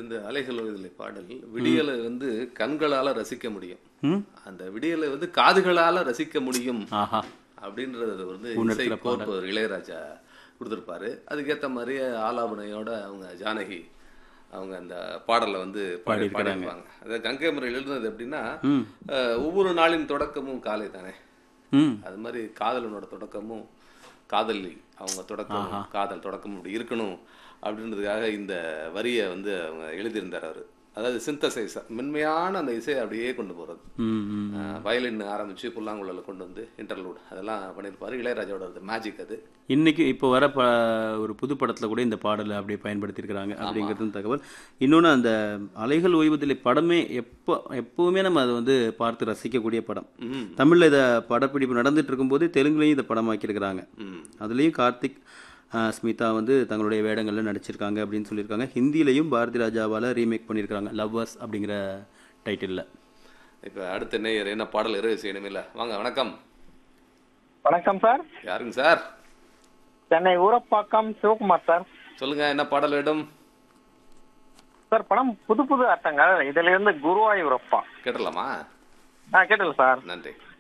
இந்த அலைகள் ஓய்தலை பாடல் விடியலை வந்து கண்களால ரசிக்க முடியும் ம் அந்த விடியலை வந்து காதுகளால ரசிக்க முடியும் ஆஹா அப்படின்றத வந்து இசை கோர்ப்பவர் இளையராஜா கொடுத்துருப்பாரு அதுக்கேத்த மாதிரி ஆலாபனையோட அவங்க ஜானகி அவங்க அந்த பாடலை வந்து பாடி பாடியிருப்பாங்க அதாவது கங்கை முறையில் எழுதுனது எப்படின்னா அஹ், ஒவ்வொரு நாளின் தொடக்கமும் காலை தானே ம் அது மாதிரி காதலனோட தொடக்கமும் காதலி அவங்க தொடக்கம் காதல் தொடக்கம் இப்படி இருக்கணும் அப்படின்றதுக்காக இந்த வரியை வந்து அவங்க எழுதியிருந்தார் அவர் அதாவது சிந்தசைஸ் மென்மையான அந்த இசையை அப்படியே கொண்டு போகிறது ம் ம் வயலின் ஆரம்பிச்சு புல்லாங்குழல கொண்டு வந்து இன்டர்லூட் அதெல்லாம் பண்ணியிருப்பாரு இளையராஜாவோட அது மேஜிக் அது இன்னைக்கு இப்போ வர ப ஒரு புது படத்துல கூட இந்த பாடலை அப்படியே பயன்படுத்தியிருக்கிறாங்க அப்படிங்கிறது தகவல் இன்னொன்று அந்த அலைகள் ஓய்வதில்லை படமே எப்போ எப்பவுமே நம்ம அதை வந்து பார்த்து ரசிக்கக்கூடிய படம் ம் தமிழ்ல இதை படப்பிடிப்பு நடந்துட்டு இருக்கும்போது தெலுங்குலையும் இதை படமாக்கியிருக்கிறாங்க ம் அதுலேயும் கார்த்திக் ஆஹ், ஸ்மிதா வந்து தங்களுடைய வேடங்களில் நடிச்சிருக்காங்க அப்படின்னு சொல்லியிருக்காங்க ஹிந்திலையும் பாரதி ராஜாவால் ரீமேக் பண்ணியிருக்காங்க லவ்வர்ஸ் அப்படிங்கிற டைட்டிலில் இப்போ அடுத்த நேயர் என்ன பாடல் இரவு செய்யணும் இல்ல வாங்க வணக்கம் வணக்கம் சார் யாருங்க சார் சென்னை ஊரப்பாக்கம் சிவகுமார் சார் சொல்லுங்க என்ன பாடல் வேணும் சார் படம் புது புது அர்த்தங்கள் இதுல இருந்து குருவாயூரப்பா கேட்டலாமா ஆ கேட்டல சார் நன்றி